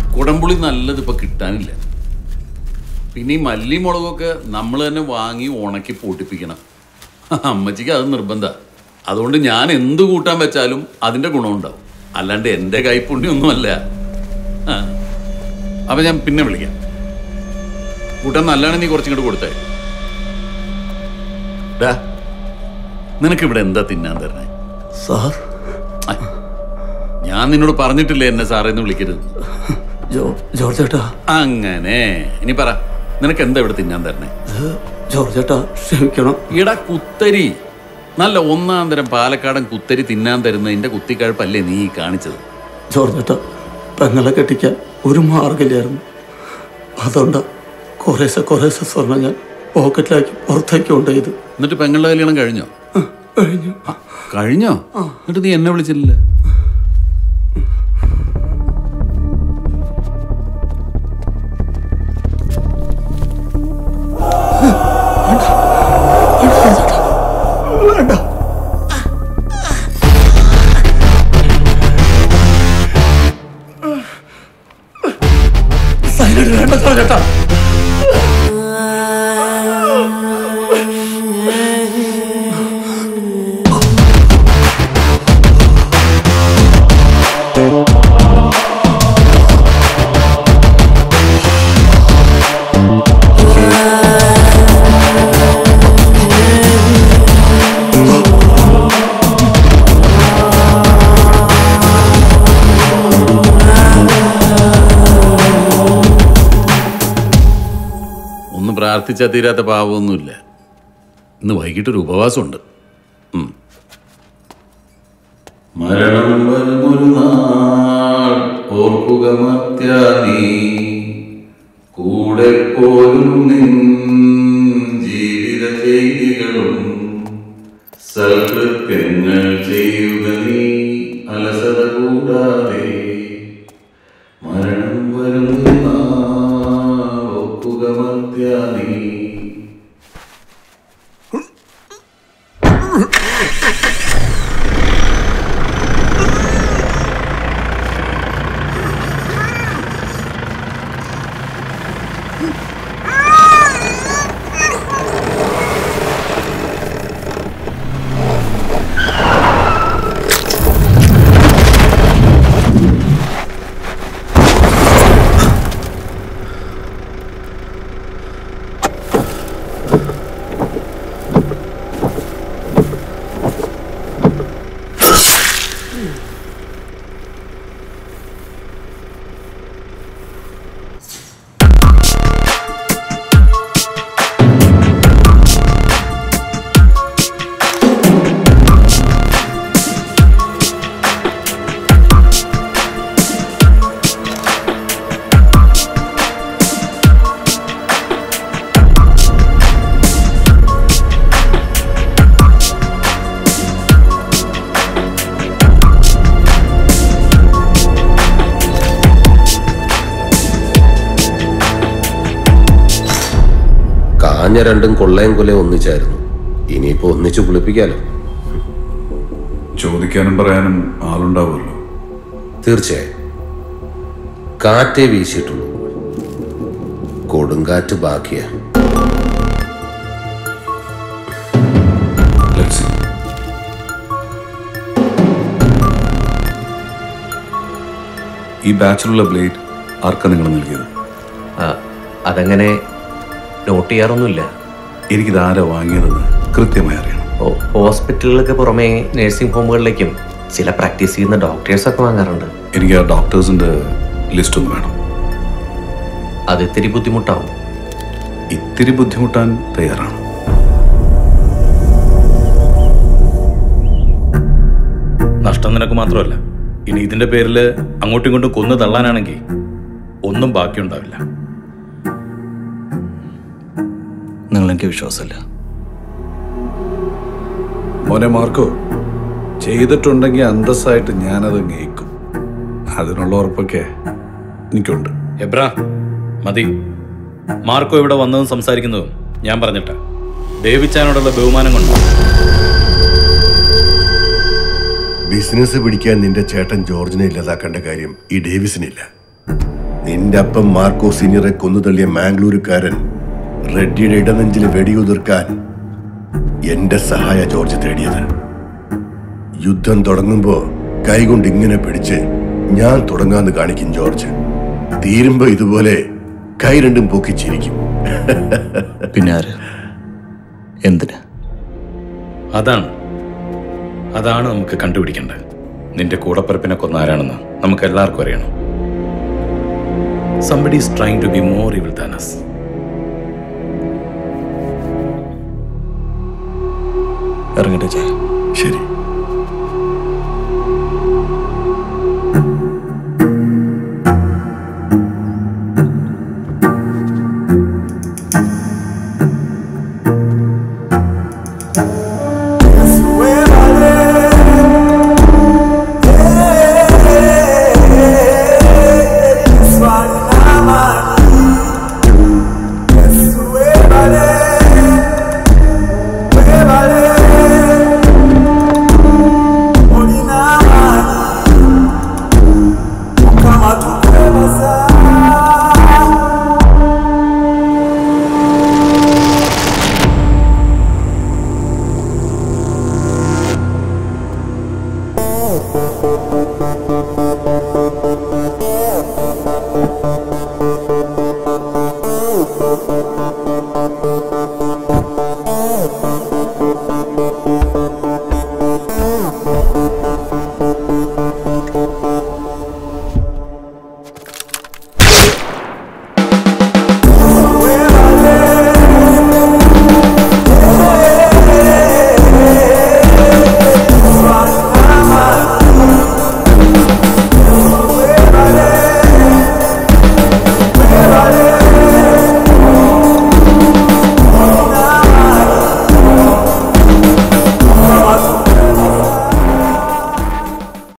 കുടംപുളി നല്ലത് ഇപ്പൊ കിട്ടാനില്ല പിന്നെ ഈ മല്ലി മുളകൊക്കെ നമ്മൾ തന്നെ വാങ്ങി ഉണക്കി പൊട്ടിപ്പിക്കണം അമ്മച്ചിക്ക് അത് നിർബന്ധ അതുകൊണ്ട് ഞാൻ എന്ത് കൂട്ടാൻ വെച്ചാലും അതിന്റെ ഗുണമുണ്ടാവും അല്ലാണ്ട് എൻ്റെ കൈപ്പുണ്യൊന്നുമല്ല ആ. അപ്പൊ ഞാൻ പിന്നെ വിളിക്കാം കൂട്ടാൻ നല്ലതാണ് നീ കുറച്ചിങ്ങോട്ട് കൊടുത്തേ ഡാ നിനക്കിവിടെ എന്താ തിന്നാൻ തരണേ സാർ ആ, ഞാൻ നിന്നോട് പറഞ്ഞിട്ടില്ലേ എന്നെ സാറേന്ന് വിളിക്കരുത് ജോ ജോർജ് ഏട്ടാ അങ്ങനെ ഇനി പറ നിനക്ക് എന്താ ഇവിടെ തിന്നാൻ തരണേ ഇത് ജോർജ് ഏട്ടാ ക്ഷമിക്കണം ഇട കുത്തരി നല്ല ഒന്നാം തരം പാലക്കാടൻ കുത്തരി തിന്നാൻ തരുന്നതിന്റെ കുത്തിക്കഴപ്പല്ലേ നീ ഈ കാണിച്ചത് ജോർജ് ഏട്ടാ പെങ്ങളെ കെട്ടിക്കാൻ ഒരു മാർഗമില്ലായിരുന്നു അതുകൊണ്ടാ കുറേശ്ശെ കുറേശ്ശെ സ്വർണം ഞാൻ പോക്കറ്റിലാക്കി പുറത്തേക്ക് കൊണ്ടുപോയത് എന്നിട്ട് പെങ്ങളുടെ കല്യാണം കഴിഞ്ഞോ കഴിഞ്ഞു ആ, കഴിഞ്ഞോ എന്നിട്ട് നീ എന്നെ വിളിച്ചില്ല വേണ്ട സൈലന്റ് വേണ്ട ജോർജ് ഏട്ടാ ഒന്ന് പ്രാർത്ഥിച്ചാൽ തീരാത്ത പാവമൊന്നുമില്ല ഇന്ന് വൈകിട്ടൊരു ഉപവാസമുണ്ട് ഉം. മരണം വരുമൊരു നാൾ ഓർക്കുക മർത്യ നീ കൂടെ പോലും നിൻ ജീവിത ചെയ്തികളും സൽകൃത്യങ്ങൾ ചെയ്യുക നീ അലസത കൂടാതെ മരണം വരുമൊരു നാൾ ഓർക്കുക മർത്യ നീ കാഞ്ഞ രണ്ടും കൊള്ളയും കൊലയും ഒന്നിച്ചായിരുന്നു ഇനിയിപ്പോ ഒന്നിച്ചു കുളിപ്പിക്കാലോ ചോദിക്കാനും പറയാനും ആളുണ്ടാവുമല്ലോ തീർച്ചയായും കാറ്റേ വീശിയിട്ടുള്ളൂ കൊടുങ്കാറ്റ് ബാക്കിയാ Let's see. ഈ ബാച്ചിലുള്ള ബ്ലേഡ് ആർക്കാ നിങ്ങൾ നൽകിയത് ആ, അതങ്ങനെ നോട്ട് ചെയ്യാറൊന്നുമില്ല എനിക്കിത് ആരാ വാങ്ങിയതെന്ന് കൃത്യമായി അറിയണം ഓ ഹോസ്പിറ്റലുകൾക്ക് പുറമെ നഴ്സിംഗ് ഹോമുകളിലേക്കും ചില പ്രാക്ടീസ് ചെയ്യുന്ന ഡോക്ടേഴ്സൊക്കെ വാങ്ങാറുണ്ട് എനിക്ക് ആ ഡോക്ടേഴ്സിന്റെ ലിസ്റ്റ് ഒന്ന് വേണം അത് ഇത്തിരി ബുദ്ധിമുട്ടാവും ഇത്തിരി ബുദ്ധിമുട്ടാൻ തയ്യാറാണ് നഷ്ടം നിനക്ക് മാത്രമല്ല ഇനി ഇതിന്റെ പേരിൽ അങ്ങോട്ടും ഇങ്ങോട്ടും കൊന്നു തള്ളാനാണെങ്കിൽ ഒന്നും ബാക്കിയുണ്ടാവില്ല നിങ്ങളെനിക്ക് വിശ്വാസമില്ല മോനെ മാർക്കോ ചെയ്തിട്ടുണ്ടെങ്കിൽ അന്തസ്സായിട്ട് ഞാനത് കേൾക്കും അതിനുള്ള ഉറപ്പൊക്കെ എനിക്കുണ്ട് എബ്ര മതി മാർക്കോ ഇവിടെ വന്നതും സംസാരിക്കുന്നതും ഞാൻ പറഞ്ഞിട്ട ദേവിച്ചാനോടുള്ള ബഹുമാനം കൊണ്ട് ബിസിനസ് പിടിക്കാൻ നിന്റെ ചേട്ടൻ ജോർജിനെ ഇല്ലാതാക്കേണ്ട കാര്യം ഈ ഡേവിസിനില്ല നിന്റെ അപ്പം മാർക്കോ സീനിയറെ കൊന്നുതള്ളിയ മാംഗ്ലൂരുകാരൻ റെഡ്ഡിയുടെ ഇടനെഞ്ചിൽ വെടിയുതിർക്കാൻ എന്റെ സഹായ ജോർജ് തേടിയത് യുദ്ധം തുടങ്ങുമ്പോ കൈകൊണ്ട് ഇങ്ങനെ പിടിച്ച് ഞാൻ തുടങ്ങാന്ന് കാണിക്കും ജോർജ് തീരുമ്പോ ഇതുപോലെ കൈ രണ്ടും പൊക്കിച്ചിരിക്കും പിന്നെ ആര് എന്തിന് അതാണ് അതാണ് നമുക്ക് കണ്ടുപിടിക്കേണ്ടത് നിന്റെ കൂടപ്പിറപ്പിനെ കൊന്ന ആരാണെന്ന് നമുക്ക് എല്ലാവർക്കും അറിയണം somebody is trying to be more evil than us ഇറങ്ങട്ടെ ചേ ശരി